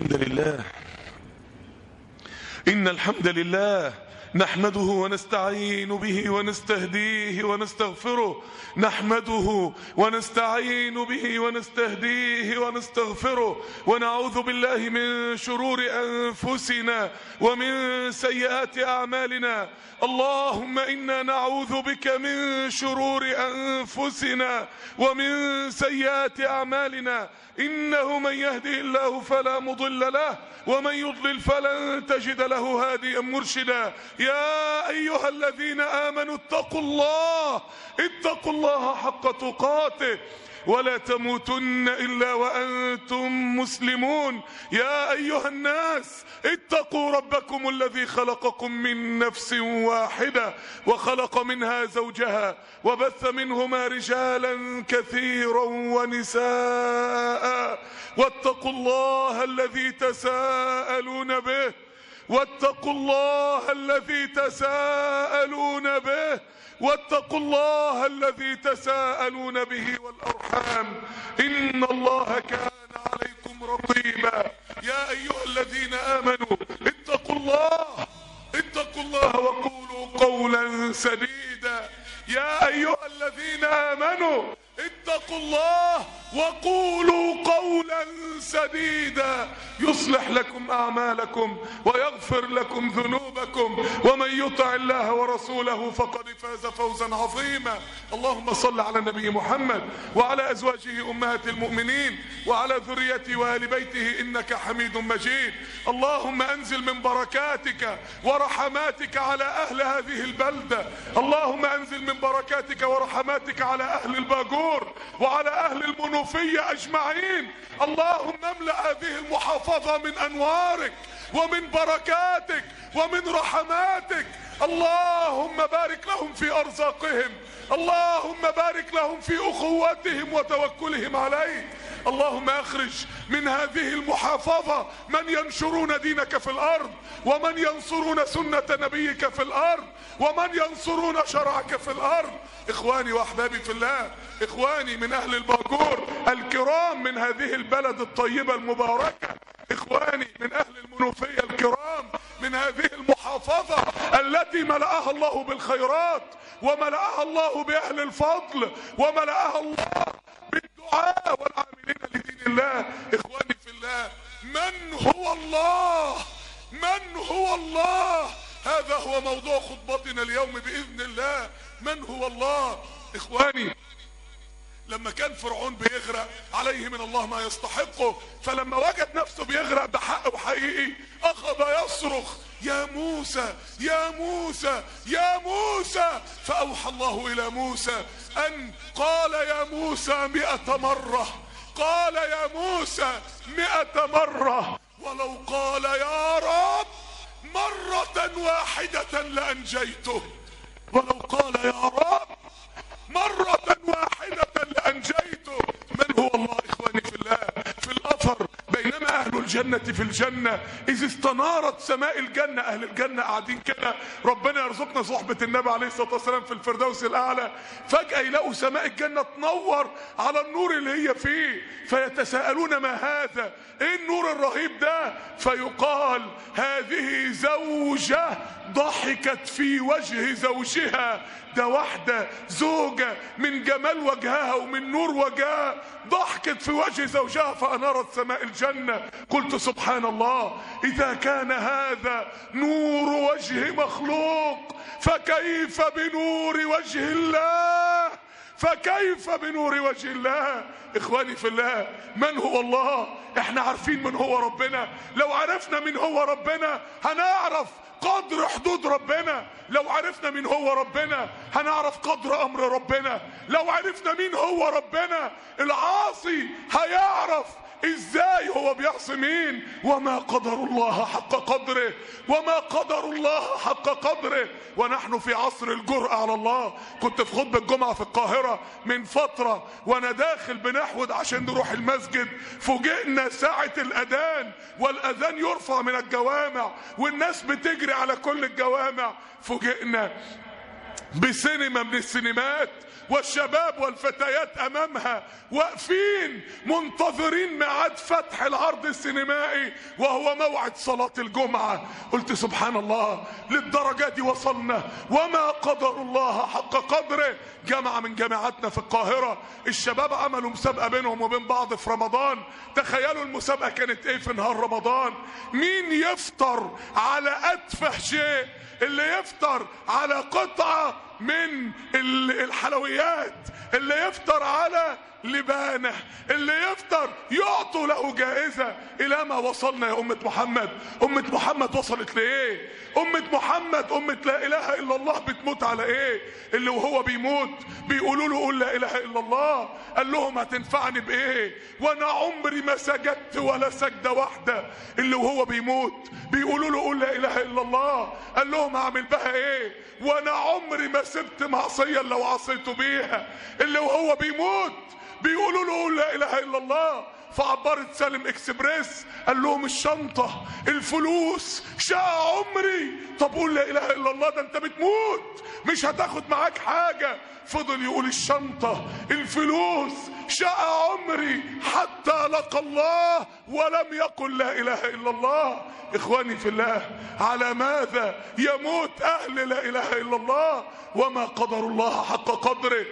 الحمد لله إن الحمد لله نحمده ونستعين به ونستهديه ونستغفره نحمده ونستعين به ونستهديه ونستغفره ونعوذ بالله من شرور أنفسنا ومن سيئات أعمالنا اللهم إنا نعوذ بك من شرور أنفسنا ومن سيئات أعمالنا إنه من يهدي الله فلا مضل له ومن يضلل فلن تجد له هاديا مرشدا يا أيها الذين آمنوا اتقوا الله اتقوا الله حق تقاته ولا تموتن إلا وأنتم مسلمون يا أيها الناس اتقوا ربكم الذي خلقكم من نفس واحدة وخلق منها زوجها وبث منهما رجالا كثيرا ونساء واتقوا الله الذي تساءلون به واتقوا الله الذي تساءلون به واتقوا الله الذي تساءلون به والأرحام إن الله كان عليكم رقيبا يا أيها الذين آمنوا اتقوا الله اتقوا الله وقولوا قولا سديدا يا أيها الذين آمنوا اتقوا الله وقولوا قولا سديدا يصلح لكم أعمالكم ويغفر لكم ذنوبكم ومن يطع الله ورسوله فقد فاز فوزا عظيما اللهم صل على النبي محمد وعلى أزواجه أمهات المؤمنين وعلى ذريته وآل بيته إنك حميد مجيد اللهم أنزل من بركاتك ورحماتك على أهل هذه البلدة اللهم أنزل من بركاتك ورحماتك على أهل الباجور وعلى أهل المنوفية أجمعين اللهم املأ هذه المحافظة من أنوارك ومن بركاتك ومن رحماتك اللهم بارك لهم في أرزاقهم اللهم بارك لهم في أخوتهم وتوكلهم عليك اللهم اخرج من هذه المحافظة من ينشرون دينك في الارض ومن ينصرون سنة نبيك في الارض ومن ينصرون شرعك في الارض اخواني واحبابي في الله اخواني من اهل الباجور الكرام من هذه البلد الطيبة المباركة اخواني من اهل المنوفية الكرام من هذه المحافظة التي ملأها الله بالخيرات وملأها الله باهل الفضل وملأها الله بالدعاء والعاملين لدين الله اخواني في الله من هو الله من هو الله هذا هو موضوع خطبتنا اليوم باذن الله من هو الله اخواني لما كان فرعون بيغرق عليه من الله ما يستحقه فلما وجد نفسه بيغرق بحق وحقيقي اخذ يصرخ يا موسى يا موسى يا موسى فاوحى الله الى موسى ان قال يا موسى مئة مرة قال يا موسى مئة مرة ولو قال يا رب مرة واحدة لأنجيته ولو قال يا رب مرة واحدة لأنجيته من هو الله إخواني في الله في الأثر بينما أهل الجنة في الجنة إذ استنارت سماء الجنة أهل الجنة قاعدين كده ربنا يرزقنا صحبة النبي عليه الصلاة والسلام في الفردوس الأعلى فجأة يلاقوا سماء الجنة تنور على النور اللي هي فيه فيتساءلون ما هذا ايه النور الرهيب ده فيقال هذه زوجة ضحكت في وجه زوجها ده واحدة زوجة من جمال وجهها ومن نور وجهها ضحكت في وجه زوجها فأنارت سماء الجنة قلت سبحان الله إذا كان هذا نور وجه مخلوق فكيف بنور وجه الله فكيف بنور وجه الله اخواني في الله من هو الله احنا عارفين من هو ربنا لو عرفنا من هو ربنا هنعرف قدر حدود ربنا لو عرفنا مين هو ربنا هنعرف قدر امر ربنا لو عرفنا مين هو ربنا العاصي هيعرف ازاي هو بيعصي مين وما قدر الله حق قدره وما قدر الله حق قدره ونحن في عصر الجرأة على الله كنت في خطبة الجمعة في القاهرة من فترة وانا داخل بنحود عشان نروح المسجد فوجئنا ساعة الاذان والاذان يرفع من الجوامع والناس بتجري على كل الجوامع فوجئنا بسينما من السينمات والشباب والفتيات امامها واقفين منتظرين ميعاد فتح العرض السينمائي وهو موعد صلاة الجمعة قلت سبحان الله للدرجة دي وصلنا وما قدر الله حق قدره جامعة من جامعاتنا في القاهرة الشباب عملوا مسابقة بينهم وبين بعض في رمضان تخيلوا المسابقة كانت ايه في نهار رمضان مين يفطر على اتفه شيء اللي يفطر على قطعة من ال- الحلويات اللي يفطر على لبانه اللي يفطر يعطوا له جائزة إلى ما وصلنا يا أمة محمد أمة محمد وصلت لإيه أمة محمد أمة لا إله إلا الله بتموت على إيه اللي وهو بيموت بيقولوا له قول لا إله إلا الله قال لهم هتنفعني بإيه وأنا عمري ما سجدت ولا سجدة واحدة اللي وهو بيموت بيقولوا له قول لا إله إلا الله قال لهم هعمل بها إيه وأنا عمري ما سبت معصية لو عصيت بيها اللي وهو بيموت بيقولوا له قول لا اله الا الله فعبرت سالم اكسبريس قال لهم الشنطة الفلوس شقى عمري طب قول لا اله الا الله ده انت بتموت مش هتاخد معاك حاجة فضل يقول الشنطة الفلوس شقى عمري حتى لقى الله ولم يقل لا اله الا الله اخواني في الله على ماذا يموت اهل لا اله الا الله وما قدر الله حق قدره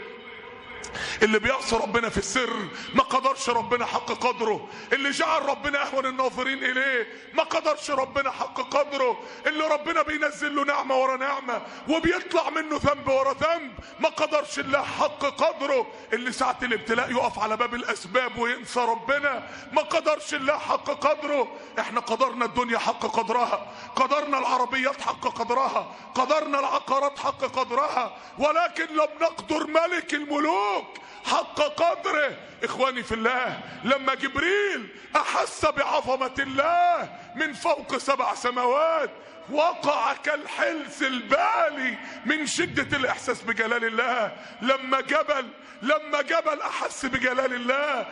اللي بيعصي ربنا في السر ما قدرش ربنا حق قدره اللي جعل ربنا اهون الناظرين اليه ما قدرش ربنا حق قدره اللي ربنا بينزل له نعمه ورا نعمه وبيطلع منه ذنب ورا ذنب ما قدرش الله حق قدره اللي ساعه الابتلاء يقف على باب الاسباب وينسى ربنا ما قدرش الله حق قدره احنا قدرنا الدنيا حق قدرها قدرنا العربيات حق قدرها قدرنا العقارات حق قدرها ولكن لم نقدر ملك الملوك حق قدره اخواني في الله لما جبريل احس بعظمة الله من فوق سبع سماوات وقع كالحلس البالي من شدة الاحساس بجلال الله لما جبل لما جبل احس بجلال الله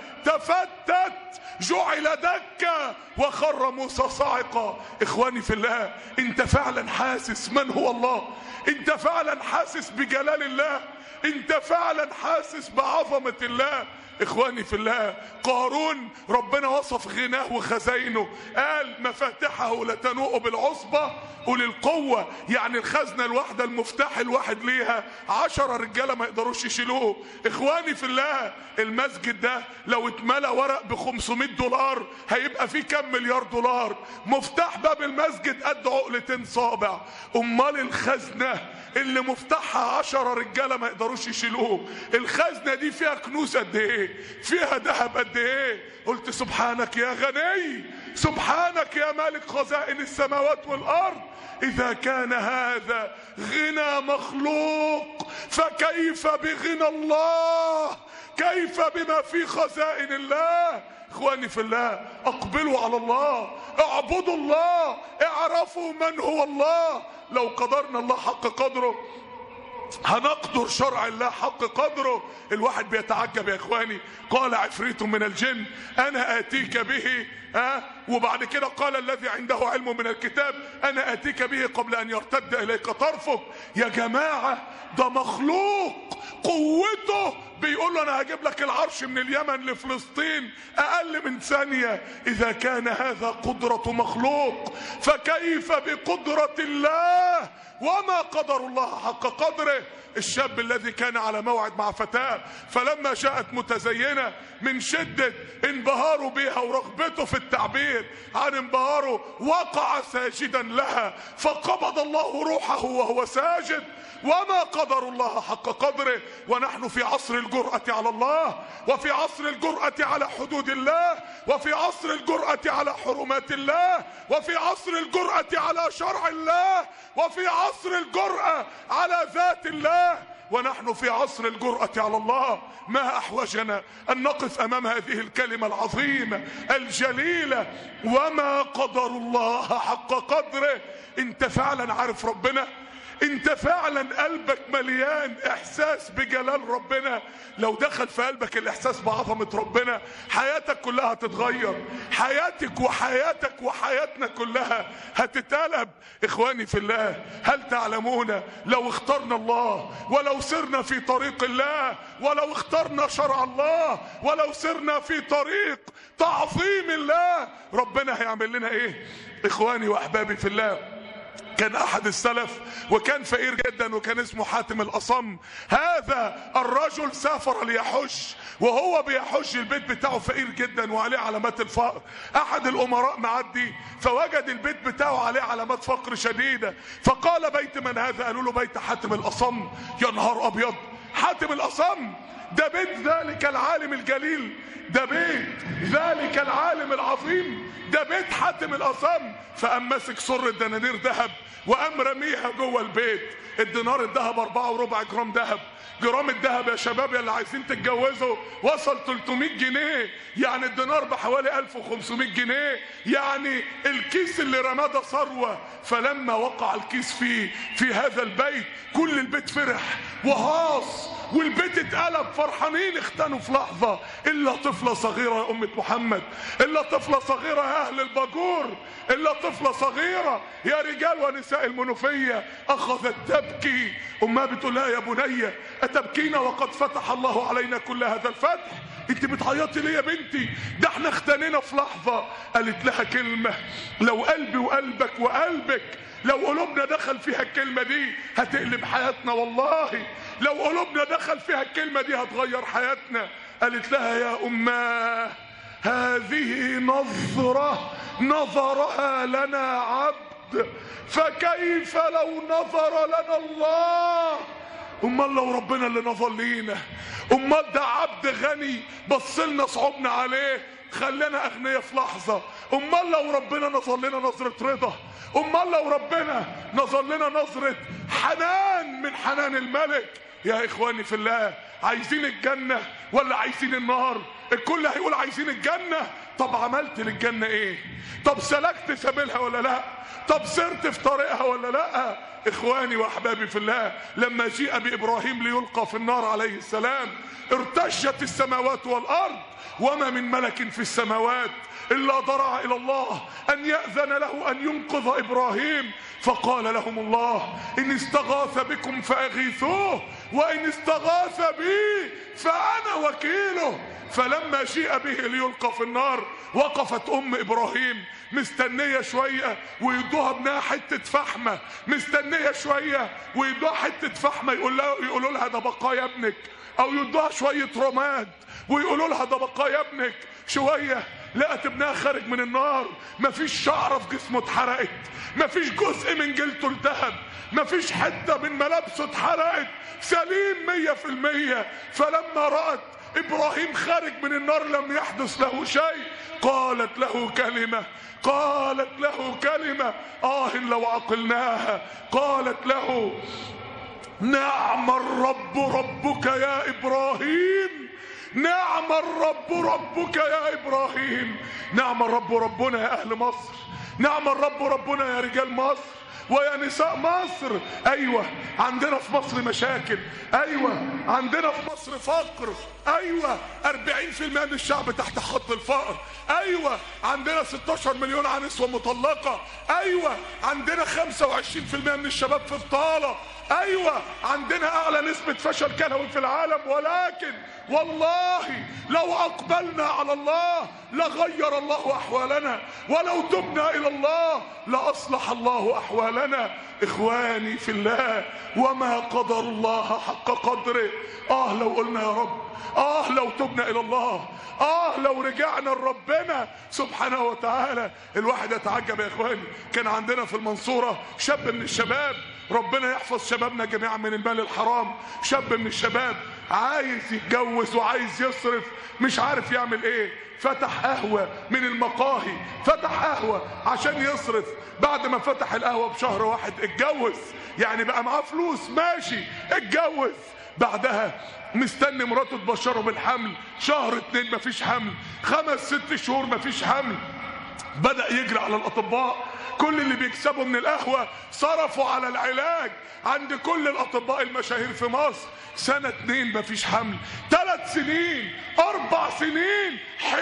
تفتت جعل دكا وخر موسى صاعقا اخواني في الله انت فعلا حاسس من هو الله انت فعلا حاسس بجلال الله انت فعلا حاسس بعظمة الله اخواني في الله قارون ربنا وصف غناه وخزاينه قال مفاتحه لتنوء بالعصبة أولي القوة يعني الخزنة الواحدة المفتاح الواحد ليها عشرة رجالة ما يقدروش يشيلوه اخواني في الله المسجد ده لو اتملى ورق ب 500 دولار هيبقى فيه كم مليار دولار مفتاح باب المسجد قد عقلتين صابع امال الخزنة اللي مفتاحها عشرة رجالة ما يقدروش يشيلوه الخزنة دي فيها كنوز قد ايه فيها ذهب قد ايه قلت سبحانك يا غني سبحانك يا مالك خزائن السماوات والارض اذا كان هذا غنى مخلوق فكيف بغنى الله كيف بما في خزائن الله اخواني في الله اقبلوا على الله اعبدوا الله اعرفوا من هو الله لو قدرنا الله حق قدره هنقدر شرع الله حق قدره الواحد بيتعجب يا اخواني قال عفريت من الجن انا اتيك به ها وبعد كده قال الذي عنده علم من الكتاب انا اتيك به قبل ان يرتد اليك طرفك يا جماعه ده مخلوق قوته بيقول له انا هجيب لك العرش من اليمن لفلسطين اقل من ثانيه اذا كان هذا قدره مخلوق فكيف بقدره الله وما قدر الله حق قدره الشاب الذي كان على موعد مع فتاة فلما جاءت متزينة من شدة انبهاره بها ورغبته في التعبير عن انبهاره وقع ساجدا لها فقبض الله روحه وهو ساجد وما قدر الله حق قدره ونحن في عصر الجرأة على الله وفي عصر الجرأة على حدود الله وفي عصر الجرأة على حرمات الله وفي عصر الجرأة على شرع الله وفي عصر الجرأة على ذات الله ونحن في عصر الجرأة على الله ما أحوجنا أن نقف أمام هذه الكلمة العظيمة الجليلة وما قدر الله حق قدره أنت فعلا عارف ربنا انت فعلا قلبك مليان احساس بجلال ربنا لو دخل في قلبك الاحساس بعظمة ربنا حياتك كلها هتتغير حياتك وحياتك وحياتنا كلها هتتقلب اخواني في الله هل تعلمون لو اخترنا الله ولو سرنا في طريق الله ولو اخترنا شرع الله ولو سرنا في طريق تعظيم الله ربنا هيعمل لنا ايه اخواني واحبابي في الله كان احد السلف وكان فقير جدا وكان اسمه حاتم الاصم هذا الرجل سافر ليحج وهو بيحج البيت بتاعه فقير جدا وعليه علامات الفقر احد الامراء معدي فوجد البيت بتاعه عليه علامات فقر شديده فقال بيت من هذا قالوا له بيت حاتم الاصم يا نهار ابيض حاتم الاصم ده بيت ذلك العالم الجليل ده بيت ذلك العالم العظيم ده بيت حاتم الاصم فقام ماسك سر دنانير ذهب وقام رميها جوه البيت الدينار الذهب أربعة وربع جرام ذهب جرام الذهب يا شباب يا اللي عايزين تتجوزوا وصل 300 جنيه يعني الدينار بحوالي 1500 جنيه يعني الكيس اللي رماه ده ثروه فلما وقع الكيس فيه في هذا البيت كل البيت فرح وهاص والبيت اتقلب فرحانين اختنوا في لحظة إلا طفلة صغيرة يا أمة محمد إلا طفلة صغيرة يا أهل الباجور إلا طفلة صغيرة يا رجال ونساء المنوفية أخذت تبكي أمها بتقول لها يا بنية أتبكين وقد فتح الله علينا كل هذا الفتح انت بتعيطي ليه يا بنتي ده احنا اختنينا في لحظة قالت لها كلمة لو قلبي وقلبك وقلبك لو قلوبنا دخل فيها الكلمة دي هتقلب حياتنا والله لو قلوبنا دخل فيها الكلمة دي هتغير حياتنا قالت لها يا أماه هذه نظرة نظرها لنا عبد فكيف لو نظر لنا الله امال لو ربنا اللي نظر لينا امال ده عبد غني بصلنا صعبنا عليه خلانا اغنياء في لحظة امال لو ربنا نظر لنا نظرة رضا امال لو ربنا نظر لنا نظرة حنان من حنان الملك يا اخواني في الله عايزين الجنة ولا عايزين النار الكل هيقول عايزين الجنة طب عملت للجنة ايه طب سلكت سبيلها ولا لا طب سرت في طريقها ولا لا اخواني واحبابي في الله لما جيء بابراهيم ليلقى في النار عليه السلام ارتجت السماوات والارض وما من ملك في السماوات الا ضرع الى الله ان ياذن له ان ينقذ ابراهيم فقال لهم الله ان استغاث بكم فاغيثوه وان استغاث بي فانا وكيله فلما جيء به ليلقى في النار وقفت ام ابراهيم مستنيه شويه ويدوها ابنها حته فحمه مستنيه شويه ويدوها حته فحمه يقول لها يقولوا لها ده بقايا ابنك او يدوها شويه رماد ويقولوا لها ده بقايا ابنك شويه لقت ابنها خارج من النار مفيش شعره في جسمه اتحرقت مفيش جزء من جلده التهب مفيش حته من ملابسه اتحرقت سليم مية في المية فلما رأت ابراهيم خارج من النار لم يحدث له شيء قالت له كلمة قالت له كلمة آه لو عقلناها قالت له نعم الرب ربك يا إبراهيم نعم الرب ربك يا إبراهيم نعم الرب ربنا يا أهل مصر نعم الرب ربنا يا رجال مصر ويا نساء مصر ايوه عندنا في مصر مشاكل ايوه عندنا في مصر فقر ايوه 40% من الشعب تحت خط الفقر ايوه عندنا 16 مليون نسوة مطلقة ايوه عندنا 25% من الشباب في بطالة ايوه عندنا اعلى نسبة فشل كلوي في العالم ولكن والله لو اقبلنا على الله لغير الله احوالنا ولو تبنا الى الله لاصلح الله احوالنا اخواني في الله وما قدر الله حق قدره اه لو قلنا يا رب اه لو تبنا الى الله اه لو رجعنا لربنا سبحانه وتعالى الواحد يتعجب يا اخواني كان عندنا في المنصورة شاب من الشباب ربنا يحفظ شبابنا جميعا من المال الحرام شاب من الشباب عايز يتجوز وعايز يصرف مش عارف يعمل ايه فتح قهوة من المقاهي فتح قهوة عشان يصرف بعد ما فتح القهوة بشهر واحد اتجوز يعني بقى معاه فلوس ماشي اتجوز بعدها مستني مراته تبشره بالحمل شهر اتنين مفيش حمل خمس ست شهور مفيش حمل بدأ يجري على الأطباء كل اللي بيكسبوا من القهوة صرفوا على العلاج عند كل الأطباء المشاهير في مصر سنة اتنين مفيش حمل ثلاث سنين أربع سنين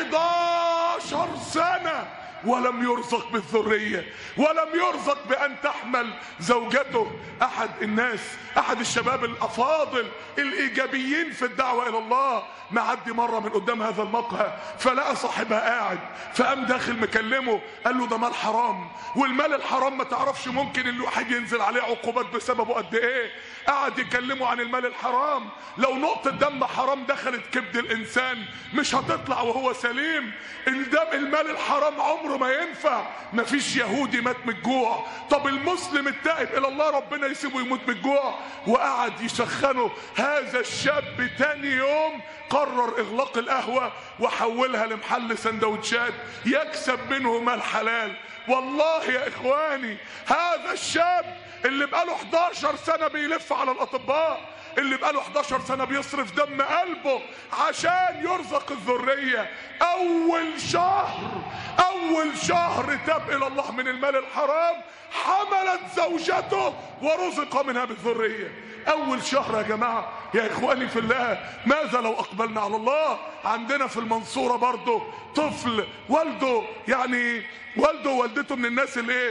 حداشر سنة ولم يرزق بالذرية ولم يرزق بأن تحمل زوجته أحد الناس أحد الشباب الأفاضل الإيجابيين في الدعوة إلى الله معدي مرة من قدام هذا المقهى فلقى صاحبها قاعد فقام داخل مكلمه قال له ده مال حرام والمال الحرام ما تعرفش ممكن الواحد ينزل عليه عقوبات بسببه قد ايه قعد يكلمه عن المال الحرام لو نقطة دم حرام دخلت كبد الإنسان مش هتطلع وهو سليم الدم المال الحرام عمره ما ينفع مفيش يهودي مات من الجوع طب المسلم التائب إلى الله ربنا يسيبه يموت من الجوع وقعد يسخنه هذا الشاب تاني يوم قرر إغلاق القهوة وحولها لمحل سندوتشات يكسب منه مال حلال والله يا إخواني هذا الشاب اللي بقاله 11 سنة بيلف على الأطباء اللي بقاله 11 سنة بيصرف دم قلبه عشان يرزق الذرية أول شهر أول شهر تاب إلى الله من المال الحرام حملت زوجته ورزق منها بالذرية أول شهر يا جماعة يا إخواني في الله ماذا لو أقبلنا على الله عندنا في المنصورة برضه طفل والده يعني والده ووالدته من الناس الايه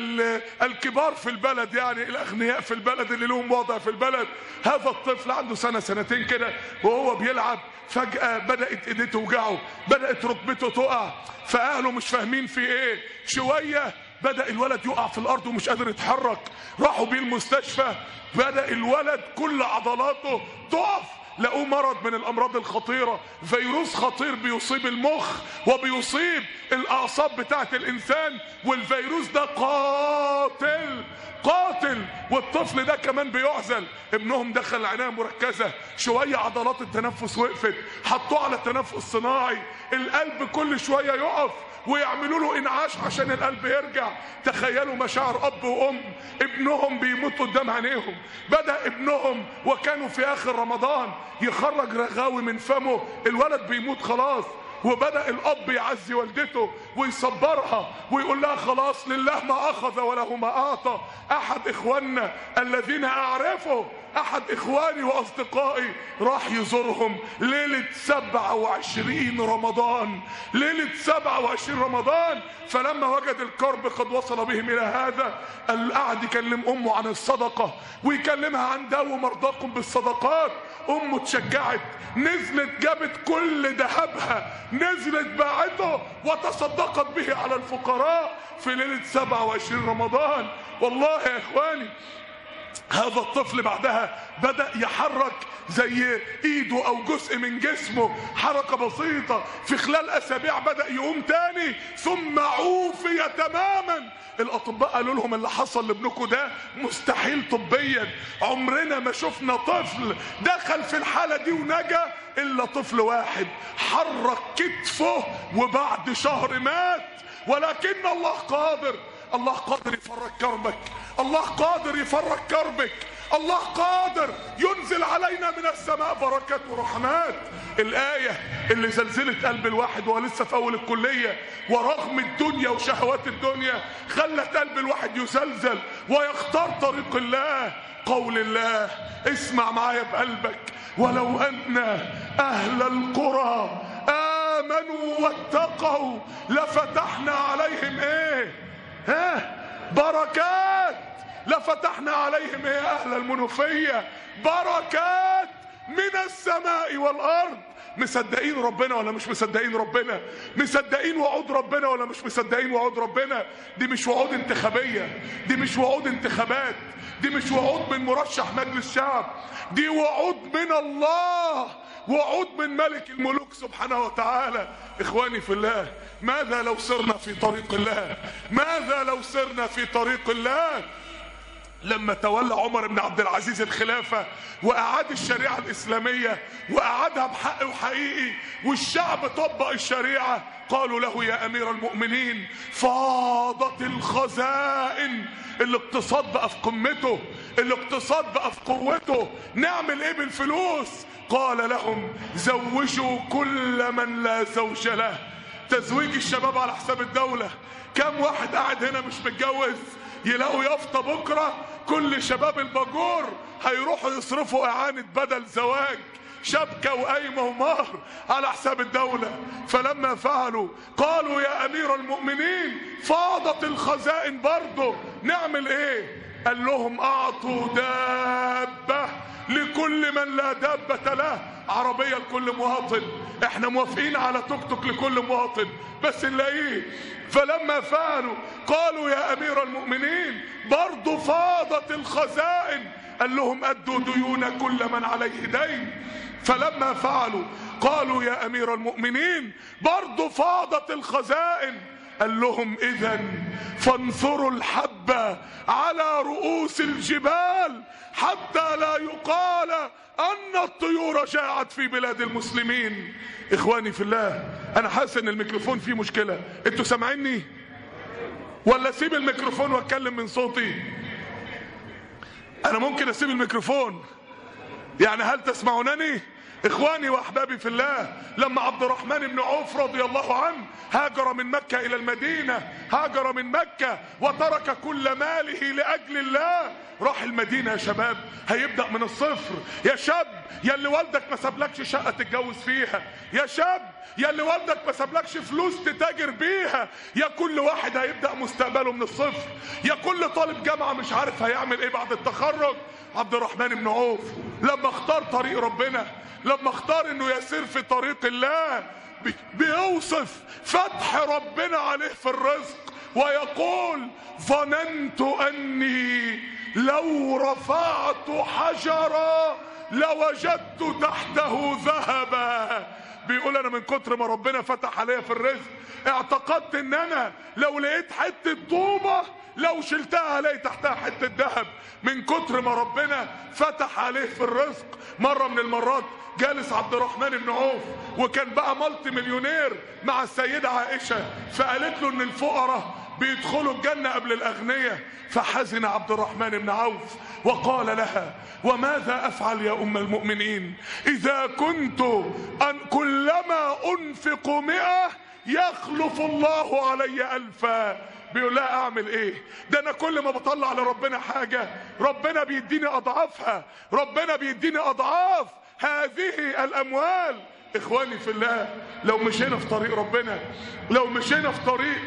الكبار في البلد يعني الاغنياء في البلد اللي لهم وضع في البلد هذا الطفل عنده سنه سنتين كده وهو بيلعب فجاه بدات ايديه توجعه بدات ركبته تقع فاهله مش فاهمين في ايه شويه بدا الولد يقع في الارض ومش قادر يتحرك راحوا بيه المستشفى بدا الولد كل عضلاته تقف لقوه مرض من الامراض الخطيره فيروس خطير بيصيب المخ وبيصيب الاعصاب بتاعه الانسان والفيروس ده قاتل قاتل والطفل ده كمان بيعزل ابنهم دخل العنايه مركزه شويه عضلات التنفس وقفت حطوه على تنفس صناعي القلب كل شويه يقف ويعملوا له انعاش عشان القلب يرجع تخيلوا مشاعر اب وام ابنهم بيموت قدام عينيهم بدا ابنهم وكانوا في اخر رمضان يخرج رغاوي من فمه الولد بيموت خلاص وبدا الاب يعزي والدته ويصبرها ويقول لها خلاص لله ما اخذ وله ما اعطى احد اخواننا الذين اعرفه احد اخواني واصدقائي راح يزورهم ليلة 27 رمضان ليلة 27 رمضان فلما وجد الكرب قد وصل بهم الى هذا قعد يكلم امه عن الصدقة ويكلمها عن داووا مرضاكم بالصدقات امه اتشجعت نزلت جابت كل ذهبها نزلت باعته وتصدقت به على الفقراء في ليلة 27 رمضان والله يا اخواني هذا الطفل بعدها بدأ يحرك زي ايده او جزء من جسمه حركة بسيطة في خلال اسابيع بدأ يقوم تاني ثم عوفي تماما الاطباء قالوا لهم اللي حصل لابنكم ده مستحيل طبيا عمرنا ما شفنا طفل دخل في الحالة دي ونجا الا طفل واحد حرك كتفه وبعد شهر مات ولكن الله قادر الله قادر يفرج كربك الله قادر يفرج كربك الله قادر ينزل علينا من السماء بركات ورحمات الآية اللي زلزلت قلب الواحد وهو لسه في أول الكلية ورغم الدنيا وشهوات الدنيا خلت قلب الواحد يزلزل ويختار طريق الله قول الله اسمع معايا بقلبك ولو أن أهل القرى آمنوا واتقوا لفتحنا عليهم إيه ها بركات لفتحنا عليهم يا اهل المنوفيه بركات من السماء والارض مصدقين ربنا ولا مش مصدقين ربنا مصدقين وعود ربنا ولا مش مصدقين وعود ربنا دي مش وعود انتخابيه دي مش وعود انتخابات دي مش وعود من مرشح مجلس شعب دي وعود من الله وعود من ملك الملوك سبحانه وتعالى اخواني في الله ماذا لو سرنا في طريق الله ماذا لو سرنا في طريق الله لما تولى عمر بن عبد العزيز الخلافة وأعاد الشريعة الإسلامية وأعادها بحق وحقيقي والشعب طبق الشريعة قالوا له يا أمير المؤمنين فاضت الخزائن الاقتصاد بقى في قمته الاقتصاد بقى في قوته نعمل ايه بالفلوس قال لهم زوجوا كل من لا زوج له تزويج الشباب على حساب الدولة كم واحد قاعد هنا مش متجوز يلاقوا يافطة بكرة كل شباب الباجور هيروحوا يصرفوا اعانة بدل زواج شبكة وقايمة ومهر على حساب الدولة فلما فعلوا قالوا يا امير المؤمنين فاضت الخزائن برضه نعمل ايه قال لهم اعطوا دابة لكل من لا دابة له عربية لكل مواطن احنا موافقين على توك توك لكل مواطن بس نلاقيه فلما فعلوا قالوا يا امير المؤمنين برضو فاضت الخزائن قال لهم ادوا ديون كل من عليه دين فلما فعلوا قالوا يا امير المؤمنين برضو فاضت الخزائن قال لهم اذا فانثروا الحبة على رؤوس الجبال حتى لا يقال ان الطيور جاعت في بلاد المسلمين اخواني في الله انا حاسس ان الميكروفون فيه مشكلة انتوا سامعيني ولا اسيب الميكروفون واتكلم من صوتي انا ممكن اسيب الميكروفون يعني هل تسمعونني اخواني واحبابي في الله لما عبد الرحمن بن عوف رضي الله عنه هاجر من مكة الى المدينة هاجر من مكة وترك كل ماله لاجل الله راح المدينة يا شباب هيبدأ من الصفر يا شاب يا اللي والدك ما سابلكش شقة تتجوز فيها يا شاب يا اللي والدك ما سابلكش فلوس تتاجر بيها يا كل واحد هيبدأ مستقبله من الصفر يا كل طالب جامعة مش عارف هيعمل ايه بعد التخرج عبد الرحمن بن عوف لما اختار طريق ربنا لما اختار انه يسير في طريق الله بي- بيوصف فتح ربنا عليه في الرزق ويقول ظننت اني لو رفعت حجرا لوجدت تحته ذهبا بيقول انا من كتر ما ربنا فتح عليا في الرزق اعتقدت ان انا لو لقيت حته طوبه لو شلتها هلاقي تحتها حته ذهب من كتر ما ربنا فتح عليه في الرزق مره من المرات جالس عبد الرحمن بن عوف وكان بقى مالتي مليونير مع السيده عائشه فقالت له ان الفقراء بيدخلوا الجنة قبل الأغنياء فحزن عبد الرحمن بن عوف وقال لها وماذا أفعل يا أم المؤمنين إذا كنت أن كلما أنفق مئة يخلف الله علي ألفا بيقول لها أعمل إيه ده أنا كل ما بطلع لربنا حاجة ربنا بيديني أضعافها ربنا بيديني أضعاف هذه الأموال إخواني في الله لو مشينا في طريق ربنا لو مشينا في طريق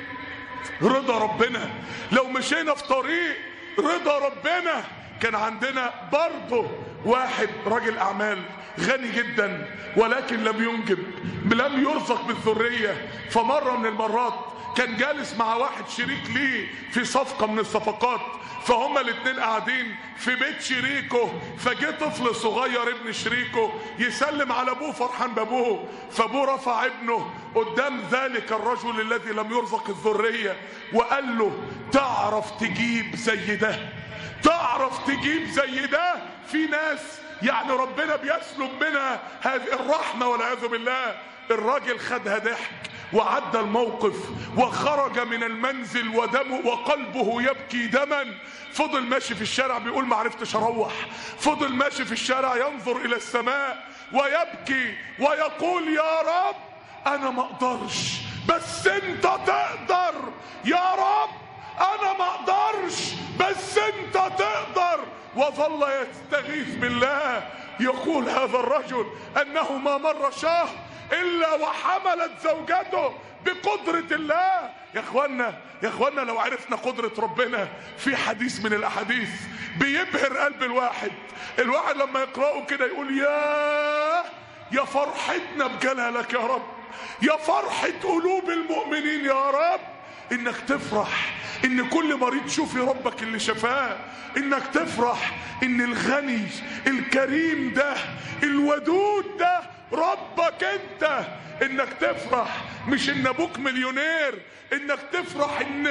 رضا ربنا لو مشينا في طريق رضا ربنا كان عندنا برضه واحد راجل اعمال غني جدا ولكن لم ينجب لم يرزق بالذريه فمره من المرات كان جالس مع واحد شريك ليه في صفقه من الصفقات فهما الاتنين قاعدين في بيت شريكه فجه طفل صغير ابن شريكه يسلم على ابوه فرحان بابوه فابوه رفع ابنه قدام ذلك الرجل الذي لم يرزق الذريه وقال له تعرف تجيب زي ده تعرف تجيب زي ده في ناس يعني ربنا بيسلب منها هذه الرحمه والعياذ بالله الراجل خدها ضحك وعدى الموقف وخرج من المنزل ودمه وقلبه يبكي دما فضل ماشي في الشارع بيقول ما عرفتش اروح فضل ماشي في الشارع ينظر الى السماء ويبكي ويقول يا رب انا ما اقدرش بس انت تقدر يا رب انا ما اقدرش بس انت تقدر وظل يستغيث بالله يقول هذا الرجل انه ما مر شهر الا وحملت زوجته بقدرة الله يا اخوانا يا اخوانا لو عرفنا قدرة ربنا في حديث من الاحاديث بيبهر قلب الواحد الواحد لما يقرأه كده يقول يا يا فرحتنا بجلالك يا رب يا فرحة قلوب المؤمنين يا رب انك تفرح ان كل مريض شوفي ربك اللي شفاه انك تفرح ان الغني الكريم ده الودود ده ربك انت انك تفرح مش ان ابوك مليونير انك تفرح ان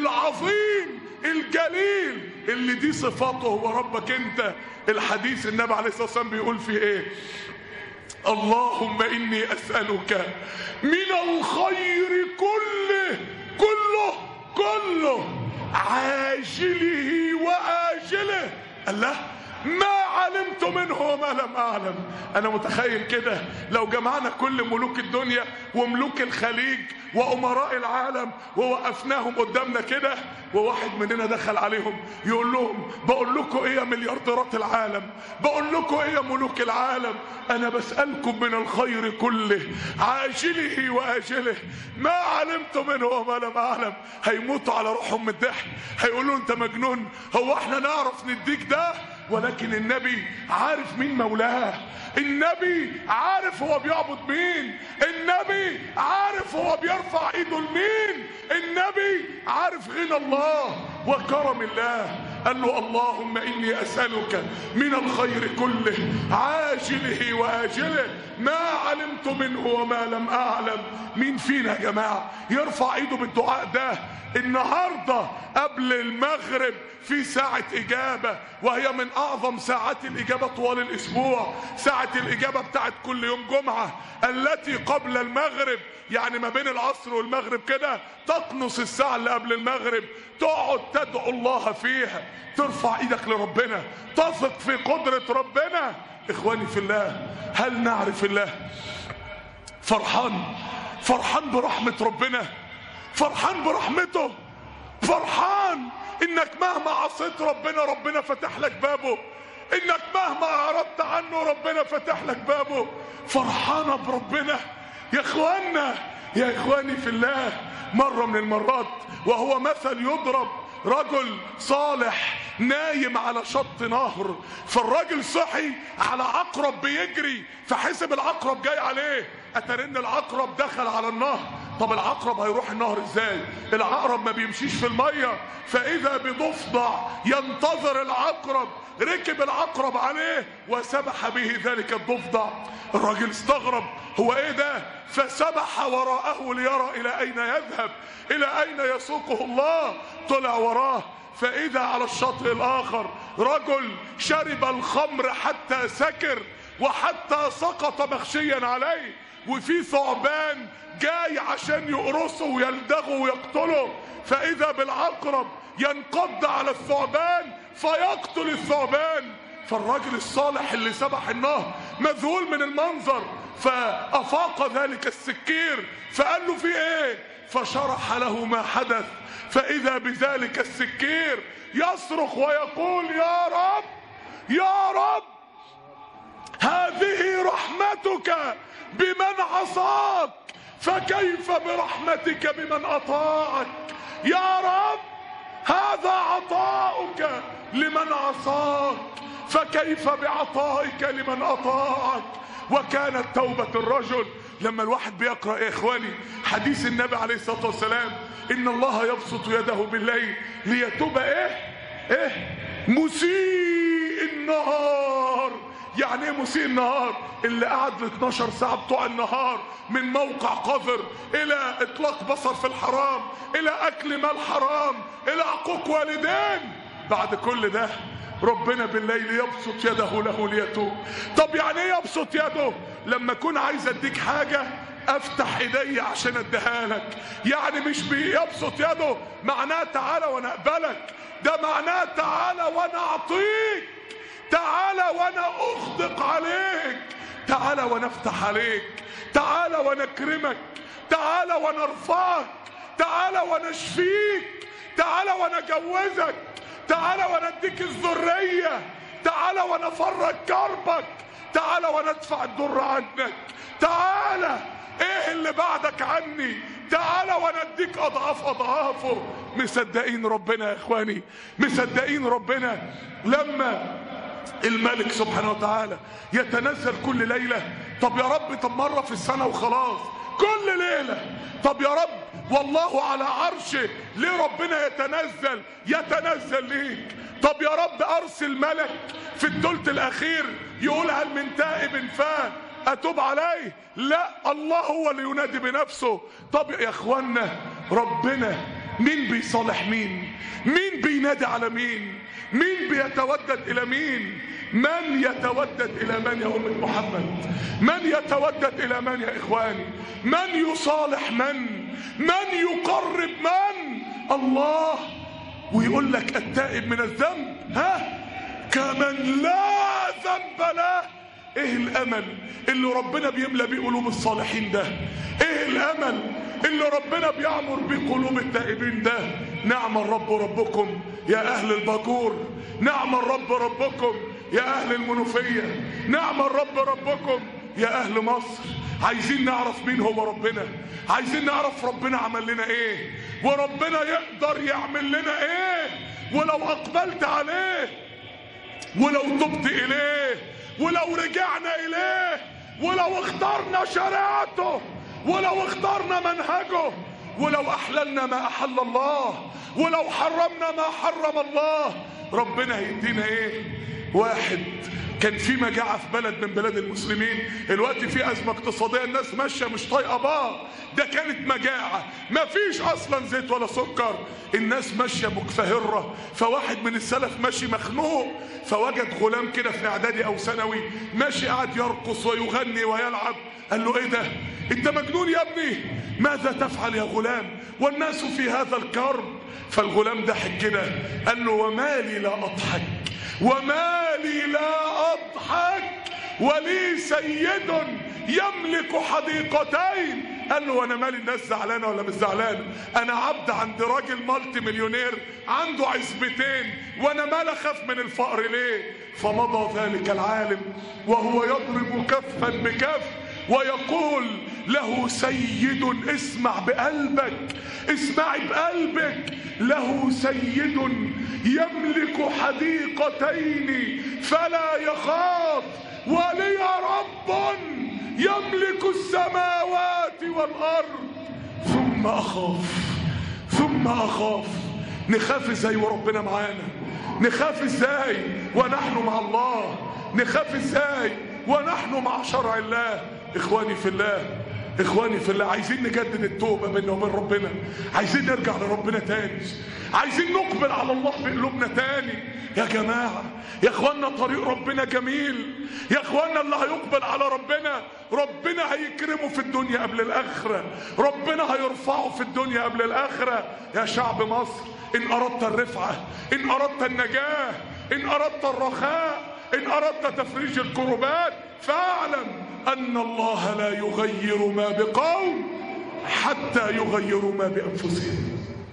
العظيم الجليل اللي دي صفاته هو ربك انت الحديث النبي عليه الصلاه والسلام بيقول فيه ايه اللهم اني اسالك من الخير كله كله كله عاجله واجله الله ما علمت منه وما لم اعلم انا متخيل كده لو جمعنا كل ملوك الدنيا وملوك الخليج وامراء العالم ووقفناهم قدامنا كده وواحد مننا دخل عليهم يقول لهم بقول لكم ايه يا مليارديرات العالم بقول لكم ايه يا ملوك العالم انا بسالكم من الخير كله عاجله واجله ما علمت منه وما لم اعلم هيموتوا على روحهم من الضحك هيقولوا انت مجنون هو احنا نعرف نديك ده ولكن النبي عارف مين مولاه النبي عارف هو بيعبد مين النبي عارف هو بيرفع ايده لمين النبي عارف غنى الله وكرم الله قال له اللهم اني اسالك من الخير كله عاجله واجله ما علمت منه وما لم اعلم مين فينا يا جماعه يرفع ايده بالدعاء ده النهارده قبل المغرب في ساعة إجابة وهي من أعظم ساعات الإجابة طوال الأسبوع ساعة الإجابة بتاعت كل يوم جمعة التي قبل المغرب يعني ما بين العصر والمغرب كده تقنص الساعة اللي قبل المغرب تقعد تدعو الله فيها ترفع ايدك لربنا تثق في قدرة ربنا اخواني في الله هل نعرف الله فرحان فرحان برحمة ربنا فرحان برحمته فرحان انك مهما عصيت ربنا ربنا فتح لك بابه انك مهما اعرضت عنه ربنا فتح لك بابه فرحانه بربنا يا اخوانا يا اخواني في الله مره من المرات وهو مثل يضرب رجل صالح نايم على شط نهر فالراجل صحي على عقرب بيجري فحسب العقرب جاي عليه اترن العقرب دخل على النهر طب العقرب هيروح النهر ازاي العقرب ما بيمشيش في الميه فاذا بضفدع ينتظر العقرب ركب العقرب عليه وسبح به ذلك الضفدع الراجل استغرب هو ايه ده فسبح وراءه ليرى الى اين يذهب الى اين يسوقه الله طلع وراه فاذا على الشاطئ الاخر رجل شرب الخمر حتى سكر وحتى سقط مغشيا عليه وفي ثعبان جاي عشان يقرصه ويلدغه ويقتله فاذا بالعقرب ينقض على الثعبان فيقتل الثعبان فالراجل الصالح اللي سبح النهر مذهول من المنظر فافاق ذلك السكير فقال له في ايه فشرح له ما حدث فاذا بذلك السكير يصرخ ويقول يا رب يا رب هذه رحمتك بمن عصاك فكيف برحمتك بمن اطاعك يا رب هذا عطاؤك لمن عصاك فكيف بعطائك لمن اطاعك وكانت توبة الرجل لما الواحد بيقرأ يا اخواني حديث النبي عليه الصلاة والسلام ان الله يبسط يده بالليل ليتوب ايه ايه مسيء النهار يعني ايه مسيء النهار اللي قعد ل 12 ساعه بتوع النهار من موقع قذر الى اطلاق بصر في الحرام الى اكل مال حرام الى عقوق والدين بعد كل ده ربنا بالليل يبسط يده له ليتوب طب يعني ايه يبسط يده لما اكون عايز اديك حاجه افتح ايدي عشان اديها لك يعني مش بيبسط يده معناه تعالى وانا اقبلك ده معناه تعالى وانا اعطيك تعالى وانا اخدق عليك تعالى وانا افتح عليك تعالى وانا اكرمك تعالى وانا ارفعك تعالى وانا اشفيك تعالى وانا اجوزك تعالى وانا اديك الذريه تعالى وانا افرج كربك تعالى وانا ادفع الضر عنك تعالى ايه اللي بعدك عني تعالى وانا اديك اضعاف اضعافه مصدقين ربنا يا اخواني مصدقين ربنا لما الملك سبحانه وتعالى يتنزل كل ليلة طب يا رب طب مرة في السنة وخلاص كل ليلة طب يا رب والله على عرشه ليه ربنا يتنزل يتنزل ليك طب يا رب ارسل ملك في الثلث الاخير يقول هل من تائب فان اتوب عليه لا الله هو اللي ينادي بنفسه طب يا اخوانا ربنا مين بيصالح مين مين بينادي على مين مين بيتودد الى مين من يتودد الى من يا أمة محمد من يتودد الى من يا اخواني من يصالح من من يقرب من الله ويقول لك التائب من الذنب ها كمن لا ذنب له ايه الامل اللي ربنا بيملى بيه قلوب الصالحين ده ايه الامل اللي ربنا بيعمر بيه قلوب التائبين ده نعم الرب ربكم يا اهل الباكور نعم الرب ربكم يا اهل المنوفيه نعم الرب ربكم يا اهل مصر عايزين نعرف مين هو ربنا عايزين نعرف ربنا عمل لنا ايه وربنا يقدر يعمل لنا ايه ولو اقبلت عليه ولو تبت اليه ولو رجعنا اليه ولو اخترنا شريعته ولو اخترنا منهجه ولو احللنا ما احل الله ولو حرمنا ما حرم الله ربنا هيدينا ايه واحد كان في مجاعة في بلد من بلاد المسلمين الوقت في أزمة اقتصادية الناس ماشية مش طايقة بعض ده كانت مجاعة ما فيش أصلا زيت ولا سكر الناس ماشية مكفهرة فواحد من السلف ماشي مخنوق فوجد غلام كده في إعدادي أو ثانوي ماشي قاعد يرقص ويغني ويلعب قال له إيه ده أنت مجنون يا ابني ماذا تفعل يا غلام والناس في هذا الكرب فالغلام ضحك كده قال له وما لي لا أضحك وما لي لا أضحك ولي سيد يملك حديقتين قال له وانا مالي الناس زعلانه ولا مش زعلانه انا عبد عند راجل مالتي مليونير عنده عزبتين وانا مال اخاف من الفقر ليه فمضى ذلك العالم وهو يضرب كفا بكف ويقول له سيد اسمع بقلبك اسمعي بقلبك له سيد يملك حديقتين فلا يخاف ولي رب يملك السماوات والارض ثم اخاف ثم اخاف نخاف ازاي وربنا معانا نخاف ازاي ونحن مع الله نخاف ازاي ونحن مع شرع الله اخواني في الله اخواني في الله عايزين نجدد التوبه بيننا وبين ربنا عايزين نرجع لربنا تاني عايزين نقبل على الله بقلوبنا تاني يا جماعه يا اخوانا طريق ربنا جميل يا اخوانا اللي هيقبل على ربنا ربنا هيكرمه في الدنيا قبل الاخره ربنا هيرفعه في الدنيا قبل الاخره يا شعب مصر ان اردت الرفعه ان اردت النجاه ان اردت الرخاء ان اردت تفريج الكربات فاعلم ان الله لا يغير ما بقوم حتى يغيروا ما بانفسهم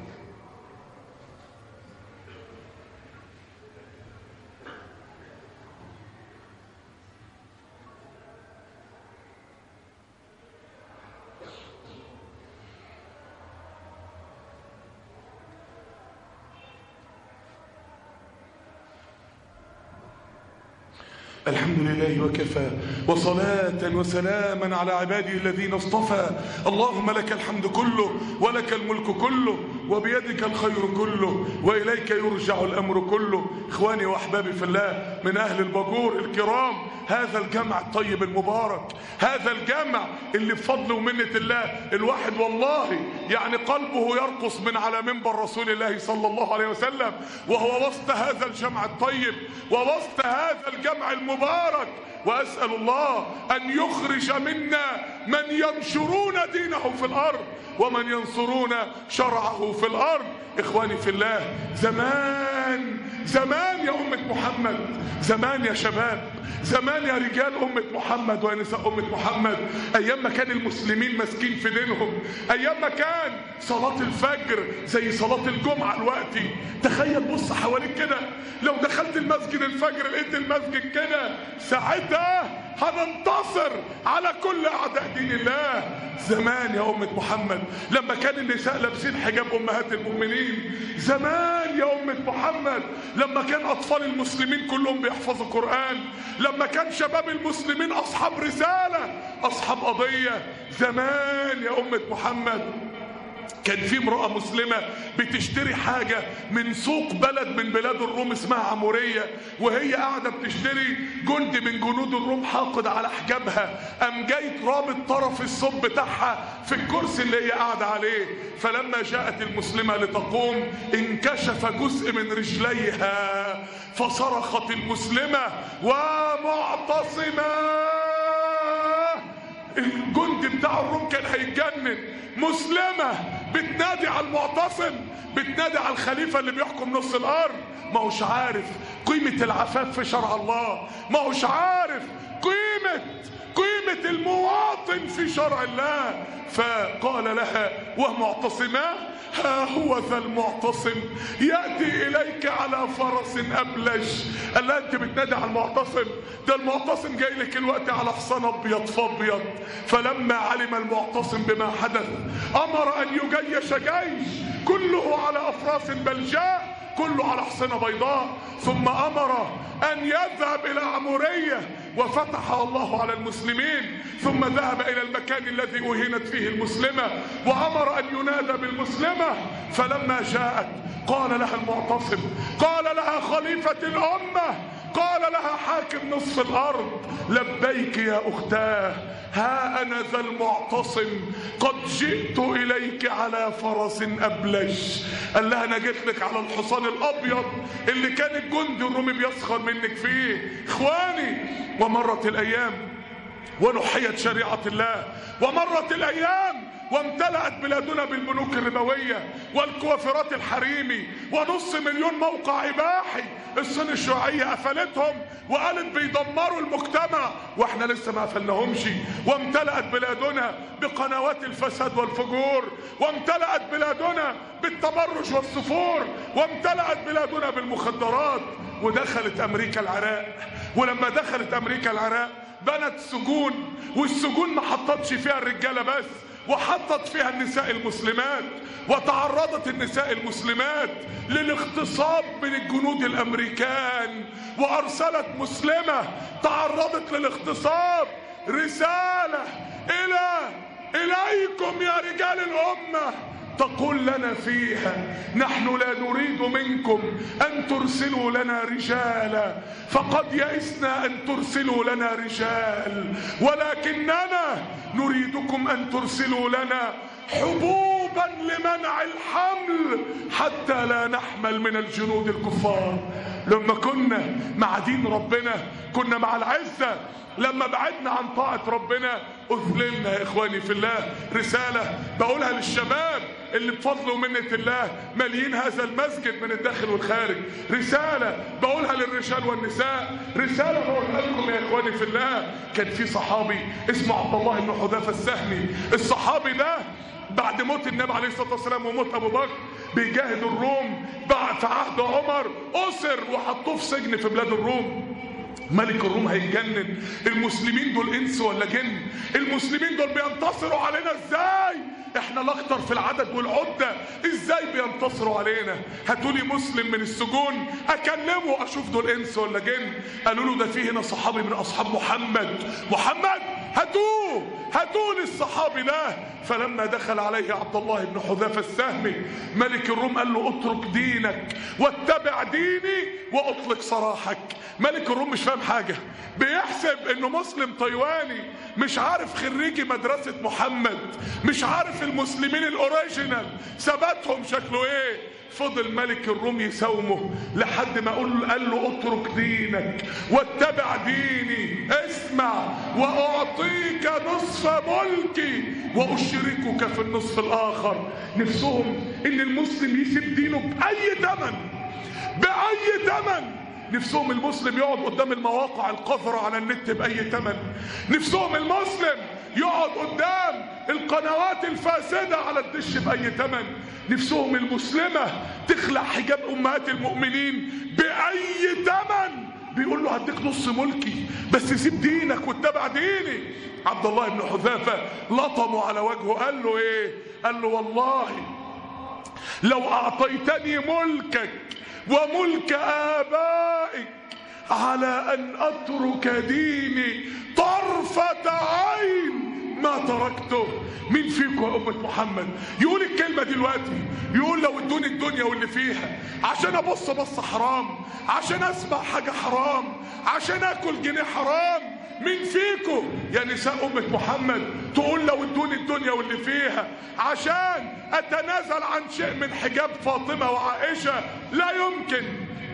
الحمد لله وكفى وصلاة وسلاما على عباده الذين اصطفى اللهم لك الحمد كله ولك الملك كله وبيدك الخير كله وإليك يرجع الأمر كله إخواني وأحبابي في الله من أهل البجور الكرام هذا الجمع الطيب المبارك هذا الجمع اللي بفضل ومنة الله الواحد والله يعني قلبه يرقص من على منبر رسول الله صلى الله عليه وسلم وهو وسط هذا الجمع الطيب ووسط هذا الجمع المبارك وأسأل الله أن يخرج منا من ينشرون دينه في الأرض ومن ينصرون شرعه في الأرض إخواني في الله زمان زمان يا أمة محمد زمان يا شباب زمان يا رجال أمة محمد ويا نساء أمة محمد أيام ما كان المسلمين ماسكين في دينهم أيام ما كان صلاة الفجر زي صلاة الجمعة دلوقتي تخيل بص حواليك كده لو دخلت المسجد الفجر لقيت المسجد كده ساعتها هننتصر على كل أعداء دين الله زمان يا أمة محمد لما كان النساء لابسين حجاب أمهات المؤمنين زمان يا أمة محمد لما كان أطفال المسلمين كلهم بيحفظوا قرآن لما كان شباب المسلمين أصحاب رسالة أصحاب قضية زمان يا أمة محمد كان في امرأة مسلمة بتشتري حاجة من سوق بلد من بلاد الروم اسمها عمورية وهي قاعدة بتشتري جندي من جنود الروم حاقد على حجابها قام جاي رابط طرف الصوب بتاعها في الكرسي اللي هي قاعدة عليه فلما جاءت المسلمة لتقوم انكشف جزء من رجليها فصرخت المسلمة ومعتصمة الجندي بتاع الروم كان هيتجنن مسلمة بتنادي على المعتصم بتنادي على الخليفة اللي بيحكم نص الأرض ما هوش عارف قيمة العفاف في شرع الله ما هوش عارف قيمة قيمة المواطن في شرع الله فقال لها ومعتصما ها هو ذا المعتصم يأتي إليك على فرس أبلج قال لها أنت بتنادي على المعتصم ده المعتصم جاي لك الوقت على حصان أبيض فأبيض فلما علم المعتصم بما حدث أمر أن يجيش جيش كله على أفراس بلجاء كله على حصنة بيضاء ثم أمر أن يذهب إلى عمورية وفتح الله على المسلمين ثم ذهب إلى المكان الذي أهينت فيه المسلمة وأمر أن ينادى بالمسلمة فلما جاءت قال لها المعتصم قال لها خليفة الأمة قال لها حاكم نصف الأرض لبيك يا أختاه ها أنا ذا المعتصم قد جئت إليك على فرس أبلج قال لها أنا جيت لك على الحصان الأبيض اللي كان الجندي الرومي بيسخر منك فيه إخواني ومرت الأيام ونحيت شريعة الله ومرت الأيام وامتلأت بلادنا بالبنوك الربوية والكوافرات الحريمي ونص مليون موقع إباحي الصين الشيوعية قفلتهم وقالت بيدمروا المجتمع واحنا لسه ما قفلناهمش وامتلأت بلادنا بقنوات الفساد والفجور وامتلأت بلادنا بالتبرج والسفور وامتلأت بلادنا بالمخدرات ودخلت أمريكا العراق ولما دخلت أمريكا العراق بنت سجون والسجون ما حطتش فيها الرجالة بس وحطت فيها النساء المسلمات وتعرضت النساء المسلمات للاغتصاب من الجنود الامريكان وارسلت مسلمه تعرضت للاغتصاب رساله الى اليكم يا رجال الامه تقول لنا فيها نحن لا نريد منكم أن ترسلوا لنا رجالا فقد يئسنا أن ترسلوا لنا رجال ولكننا نريدكم أن ترسلوا لنا حبوبا لمنع الحمل حتى لا نحمل من الجنود الكفار لما كنا مع دين ربنا كنا مع العزة لما بعدنا عن طاعة ربنا أذللنا يا إخواني في الله رسالة بقولها للشباب اللي بفضل ومنة الله ماليين هذا المسجد من الداخل والخارج رسالة بقولها للرجال والنساء رسالة بقولها لكم يا إخواني في الله كان في صحابي اسمه عبد الله بن حذافة السهمي الصحابي ده بعد موت النبي عليه الصلاه والسلام وموت ابو بكر بيجاهد الروم بعد في عهد عمر اسر وحطوه في سجن في بلاد الروم ملك الروم هيتجنن المسلمين دول انس ولا جن المسلمين دول بينتصروا علينا ازاي احنا الاكتر في العدد والعدة ازاي بينتصروا علينا هاتولي مسلم من السجون اكلمه اشوف دول انس ولا جن قالوا له ده في هنا صحابي من اصحاب محمد محمد هاتوه هاتوا الصحابي ده فلما دخل عليه عبد الله بن حذافه السهمي ملك الروم قال له اترك دينك واتبع ديني واطلق سراحك ملك الروم مش فاهم حاجه بيحسب انه مسلم تايواني مش عارف خريجي مدرسه محمد مش عارف المسلمين الاوريجينال ثباتهم شكله ايه فضل ملك الروم يساومه لحد ما قال له, قال له اترك دينك واتبع ديني اسمع واعطيك نصف ملكي واشركك في النصف الاخر نفسهم ان المسلم يسيب دينه باي ثمن باي ثمن نفسهم المسلم يقعد قدام المواقع القذرة على النت بأي ثمن نفسهم المسلم يقعد قدام القنوات الفاسدة على الدش بأي ثمن نفسهم المسلمة تخلع حجاب أمهات المؤمنين بأي ثمن بيقول له هديك نص ملكي بس سيب دينك واتبع ديني عبد الله بن حذافة لطمه على وجهه قال له ايه قال له والله لو أعطيتني ملكك وملك آبائك على أن أترك ديني طرفة عين ما تركته مين فيكم يا أمة محمد يقول الكلمة دلوقتي يقول لو ادوني الدنيا واللي فيها عشان أبص بص حرام عشان أسمع حاجة حرام عشان أكل جنيه حرام مين فيكم يا نساء أمة محمد تقول لو ادوني الدنيا واللي فيها عشان أتنازل عن شيء من حجاب فاطمة وعائشة لا يمكن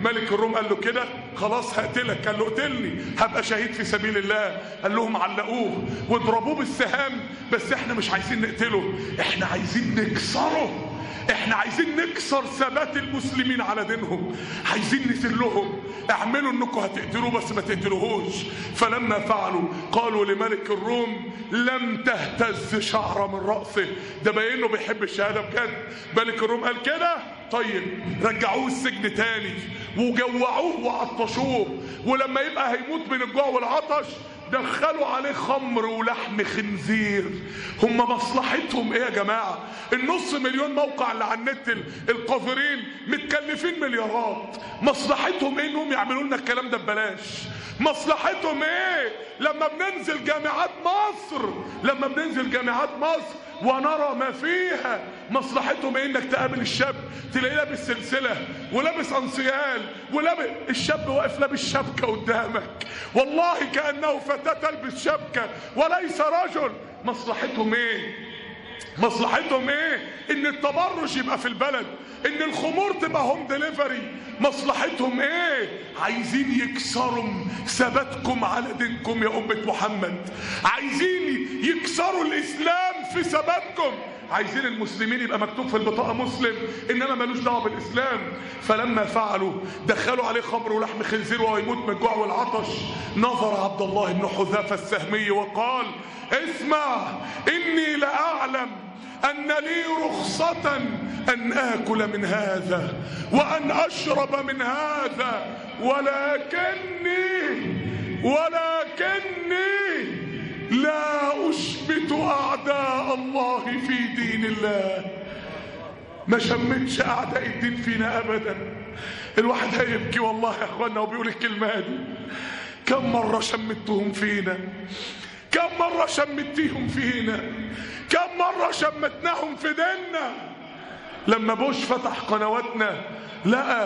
ملك الروم قال له كده خلاص هقتلك قال له اقتلني هبقى شهيد في سبيل الله قال لهم علقوه واضربوه بالسهام بس احنا مش عايزين نقتله احنا عايزين نكسره احنا عايزين نكسر ثبات المسلمين على دينهم عايزين نذلهم اعملوا انكم هتقتلوه بس ما تقتلوهوش فلما فعلوا قالوا لملك الروم لم تهتز شعره من راسه ده باين انه بيحب الشهاده بجد ملك الروم قال كده طيب رجعوه السجن تاني وجوعوه وعطشوه ولما يبقى هيموت من الجوع والعطش دخلوا عليه خمر ولحم خنزير هم مصلحتهم ايه يا جماعة النص مليون موقع اللي على النت القذرين متكلفين مليارات مصلحتهم ايه انهم يعملوا لنا الكلام ده ببلاش مصلحتهم ايه لما بننزل جامعات مصر لما بننزل جامعات مصر ونرى ما فيها مصلحتهم ايه انك تقابل الشاب تلاقيه لابس سلسله ولابس انسيال ولابس الشاب واقف لابس شبكه قدامك والله كانه فتاه تلبس شبكه وليس رجل مصلحتهم ايه مصلحتهم ايه ان التبرج يبقى في البلد ان الخمور تبقى هوم ديليفري مصلحتهم ايه عايزين يكسروا ثباتكم على دينكم يا امه محمد عايزين يكسروا الاسلام في ثباتكم عايزين المسلمين يبقى مكتوب في البطاقه مسلم انما ملوش دعوه بالاسلام فلما فعلوا دخلوا عليه خمر ولحم خنزير وهو يموت من الجوع والعطش نظر عبد الله بن حذافه السهمي وقال اسمع اني لاعلم ان لي رخصه ان اكل من هذا وان اشرب من هذا ولكني ولكني لا أشبت أعداء الله في دين الله ما شمتش أعداء الدين فينا أبدا الواحد هيبكي والله يا أخوانا وبيقول الكلمة دي كم مرة شمتهم فينا كم مرة شمتيهم فينا كم مرة شمتناهم في ديننا لما بوش فتح قنواتنا لقى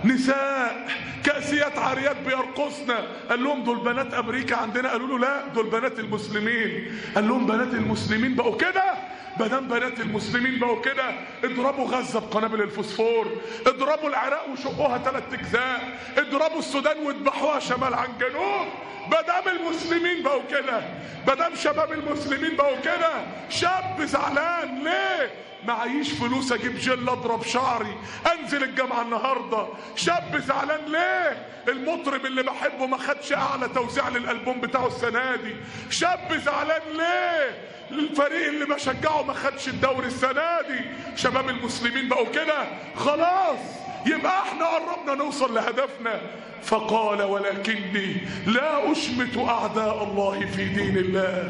نساء كاسيات عاريات بيرقصنا قال لهم دول بنات امريكا عندنا قالوا له لا دول بنات المسلمين قال لهم بنات المسلمين بقوا كده بدل بنات المسلمين بقوا كده اضربوا غزه بقنابل الفوسفور اضربوا العراق وشقوها ثلاث اجزاء اضربوا السودان واذبحوها شمال عن جنوب بدام المسلمين بقوا كده بدام شباب المسلمين بقوا كده شاب زعلان ليه معيش فلوس اجيب جل اضرب شعري انزل الجامعه النهارده شاب زعلان ليه المطرب اللي بحبه ما خدش اعلى توزيع للالبوم بتاعه السنه دي شاب زعلان ليه الفريق اللي بشجعه ما خدش الدوري السنه دي شباب المسلمين بقوا كده خلاص يبقى احنا قربنا نوصل لهدفنا فقال ولكني لا اشمت اعداء الله في دين الله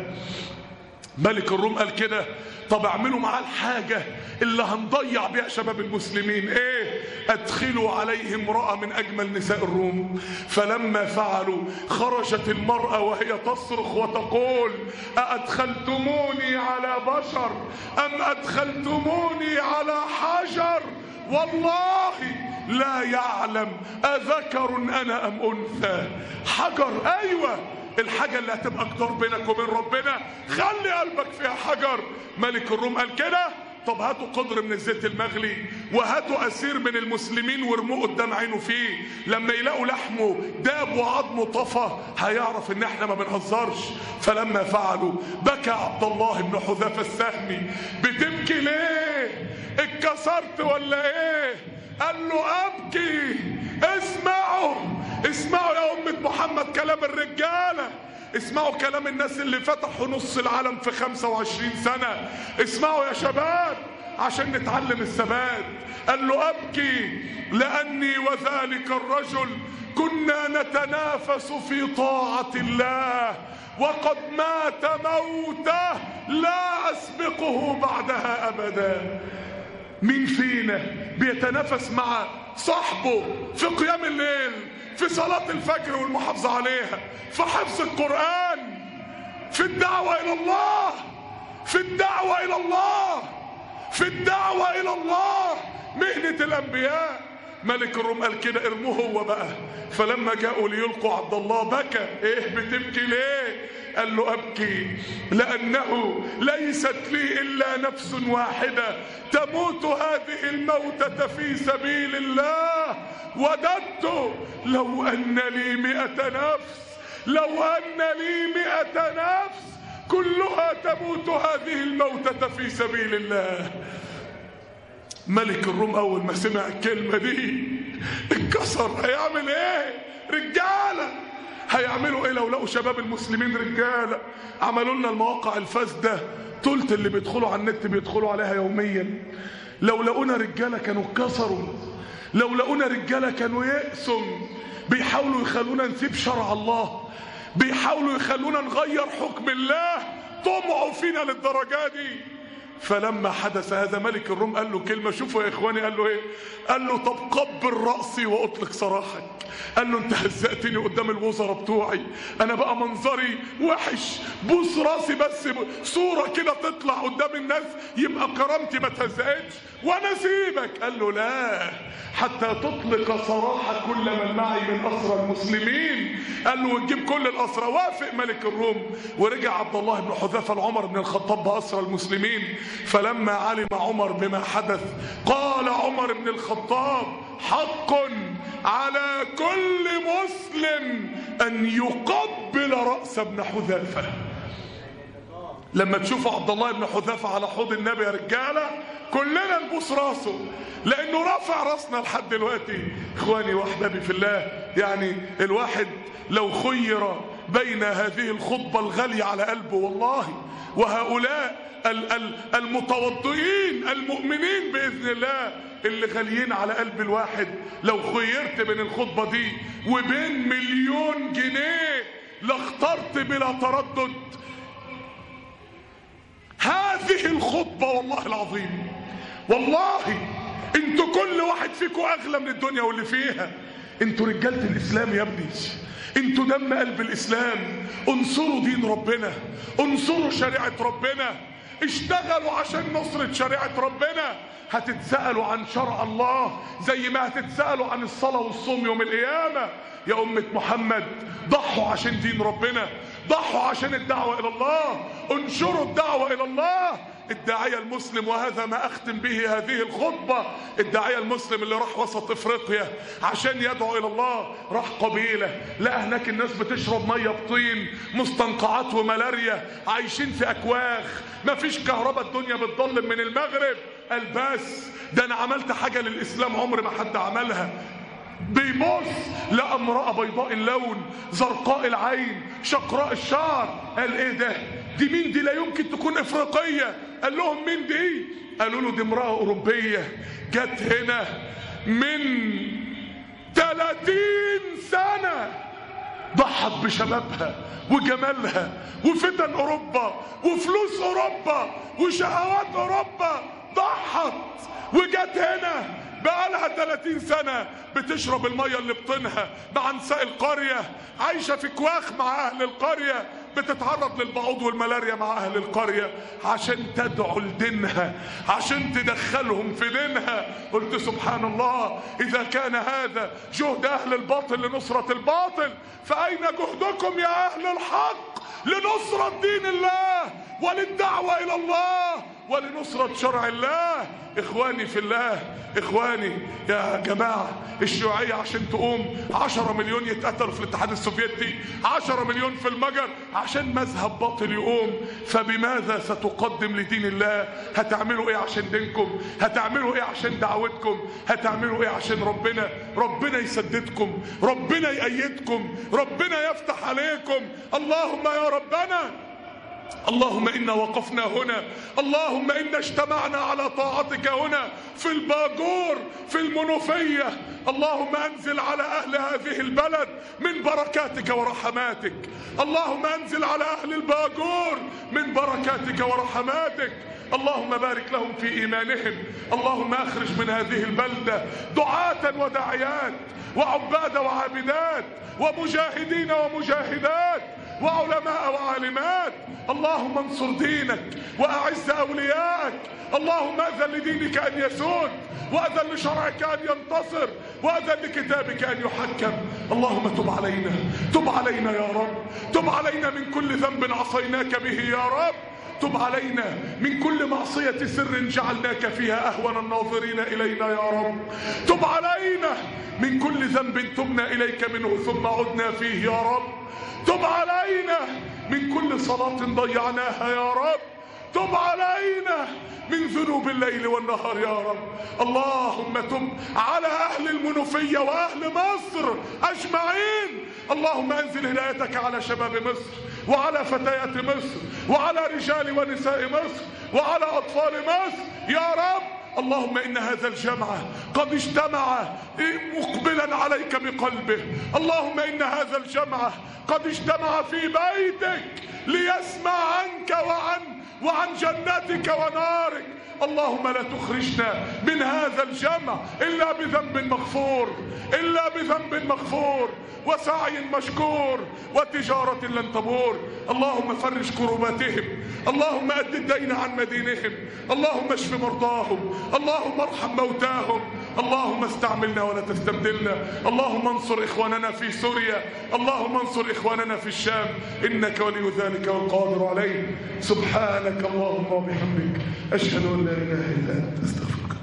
ملك الروم قال كده طب اعملوا معاه الحاجة اللي هنضيع بيها شباب المسلمين ايه ادخلوا عليه امرأة من اجمل نساء الروم فلما فعلوا خرجت المرأة وهي تصرخ وتقول أأدخلتموني على بشر ام ادخلتموني على حجر والله لا يعلم أذكر أنا أم أنثى حجر أيوة الحاجة اللي هتبقى جدار بينك وبين ربنا خلي قلبك فيها حجر ملك الروم قال كده طب هاتوا قدر من الزيت المغلي وهاتوا اسير من المسلمين وارموه قدام عينه فيه لما يلاقوا لحمه داب وعظمه طفى هيعرف ان احنا ما بنهزرش فلما فعلوا بكى عبد الله بن حذافه السهمي بتبكي ليه اتكسرت ولا ايه قال له ابكي اسمعوا اسمعوا يا أمة محمد كلام الرجالة اسمعوا كلام الناس اللي فتحوا نص العالم في 25 سنة اسمعوا يا شباب عشان نتعلم الثبات قال له أبكي لأني وذلك الرجل كنا نتنافس في طاعة الله وقد مات موته لا أسبقه بعدها أبدا مين فينا بيتنافس مع صاحبه في قيام الليل في صلاة الفجر والمحافظة عليها في حفظ القرآن في الدعوة إلى الله في الدعوة إلى الله في الدعوة إلى الله مهنة الأنبياء ملك الروم قال كده ارموه هو بقى فلما جاءوا ليلقوا عبد الله بكى ايه بتبكي ليه قال له ابكي لانه ليست لي الا نفس واحده تموت هذه الموتة في سبيل الله وددت لو ان لي مئة نفس لو ان لي مئة نفس كلها تموت هذه الموتة في سبيل الله ملك الروم اول ما سمع الكلمة دي اتكسر هيعمل ايه رجالة هيعملوا ايه لو لقوا شباب المسلمين رجالة عملوا لنا المواقع الفاسدة تلت اللي بيدخلوا على النت بيدخلوا عليها يوميا لو لقونا رجالة كانوا اتكسروا لو لقونا رجالة كانوا يأسوا بيحاولوا يخلونا نسيب شرع الله بيحاولوا يخلونا نغير حكم الله طمعوا فينا للدرجة دي فلما حدث هذا ملك الروم قال له كلمة شوفوا يا إخواني قال له إيه قال له طب قبل رأسي وأطلق سراحك قال له أنت هزأتني قدام الوزراء بتوعي أنا بقى منظري وحش بوس راسي بس صورة كده تطلع قدام الناس يبقى كرامتي ما تهزقتش وأنا سيبك قال له لا حتى تطلق سراح كل من معي من أسرى المسلمين قال له وتجيب كل الأسرى وافق ملك الروم ورجع عبد الله بن حذافة لعمر بن الخطاب بأسرى المسلمين فلما علم عمر بما حدث قال عمر بن الخطاب حق على كل مسلم أن يقبل رأس ابن حذافة لما تشوفوا عبد الله بن حذافة على حوض النبي يا رجالة كلنا نبوس راسه لانه رفع راسنا لحد دلوقتي اخواني واحبابي في الله يعني الواحد لو خير بين هذه الخطبة الغالية على قلبه والله وهؤلاء المتوضئين المؤمنين بإذن الله اللي غاليين على قلب الواحد لو خيرت بين الخطبة دي وبين مليون جنيه لاخترت بلا تردد هذه الخطبة والله العظيم والله انتوا كل واحد فيكم اغلى من الدنيا واللي فيها انتوا رجالة الاسلام يا ابني انتوا دم قلب الاسلام انصروا دين ربنا انصروا شريعة ربنا اشتغلوا عشان نصرة شريعة ربنا هتتسألوا عن شرع الله زي ما هتتسألوا عن الصلاة والصوم يوم القيامة يا أمة محمد ضحوا عشان دين ربنا ضحوا عشان الدعوة إلى الله انشروا الدعوة إلى الله الداعية المسلم وهذا ما أختم به هذه الخطبة الداعية المسلم اللي راح وسط إفريقيا عشان يدعو إلى الله راح قبيلة لقى هناك الناس بتشرب مية بطين مستنقعات وملاريا عايشين في أكواخ مفيش كهرباء الدنيا بتضلم من المغرب قال بس ده أنا عملت حاجة للإسلام عمر ما حد عملها بيبص لقى امرأة بيضاء اللون زرقاء العين شقراء الشعر قال ايه ده دي مين دي لا يمكن تكون افريقية قال لهم مين دي قالوا له دي امرأة اوروبية جت هنا من 30 سنة ضحت بشبابها وجمالها وفتن اوروبا وفلوس اوروبا وشهوات اوروبا ضحت وجت هنا بقالها 30 سنة بتشرب المية اللي بطنها مع نساء القرية عايشة في كواخ مع أهل القرية بتتعرض للبعوض والملاريا مع أهل القرية عشان تدعو لدينها عشان تدخلهم في دينها قلت سبحان الله إذا كان هذا جهد أهل الباطل لنصرة الباطل فأين جهدكم يا أهل الحق لنصرة دين الله وللدعوة إلى الله ولنصرة شرع الله إخواني في الله إخواني يا جماعة الشيوعية عشان تقوم عشرة مليون يتقتلوا في الاتحاد السوفيتي عشرة مليون في المجر عشان مذهب باطل يقوم فبماذا ستقدم لدين الله هتعملوا ايه عشان دينكم هتعملوا ايه عشان دعوتكم هتعملوا ايه عشان ربنا ربنا يسددكم ربنا يأيدكم ربنا يفتح عليكم اللهم يا ربنا اللهم إنا وقفنا هنا اللهم إنا اجتمعنا على طاعتك هنا في الباجور في المنوفية اللهم أنزل على أهل هذه البلد من بركاتك ورحماتك اللهم أنزل على أهل الباجور من بركاتك ورحماتك اللهم بارك لهم في إيمانهم اللهم أخرج من هذه البلدة دعاة وداعيات وعباد وعابدات ومجاهدين ومجاهدات وعلماء وعالمات اللهم انصر دينك واعز اوليائك اللهم اذن لدينك ان يسود واذن لشرعك ان ينتصر واذن لكتابك ان يحكم اللهم تب علينا تب علينا يا رب تب علينا من كل ذنب عصيناك به يا رب تب علينا من كل معصية سر جعلناك فيها أهون الناظرين إلينا يا رب تب علينا من كل ذنب تبنا إليك منه ثم عدنا فيه يا رب تب علينا من كل صلاة ضيعناها يا رب تب علينا من ذنوب الليل والنهار يا رب اللهم تب على أهل المنوفية وأهل مصر أجمعين اللهم أنزل هدايتك على شباب مصر وعلى فتيات مصر وعلى رجال ونساء مصر وعلى أطفال مصر يا رب اللهم إن هذا الجمع قد اجتمع مقبلا عليك بقلبه اللهم إن هذا الجمع قد اجتمع في بيتك ليسمع عنك وعن وعن جنتك ونارك اللهم لا تخرجنا من هذا الجمع إلا بذنب مغفور إلا بذنب مغفور وسعي مشكور وتجارة لن تبور اللهم فرج كرباتهم اللهم أد الدين عن مدينهم اللهم اشف مرضاهم اللهم ارحم موتاهم اللهم استعملنا ولا تستبدلنا اللهم انصر إخواننا في سوريا اللهم انصر إخواننا في الشام إنك ولي ذلك والقادر عليه سبحانك اللهم وبحمدك أشهد أن لا إله إلا أنت أستغفرك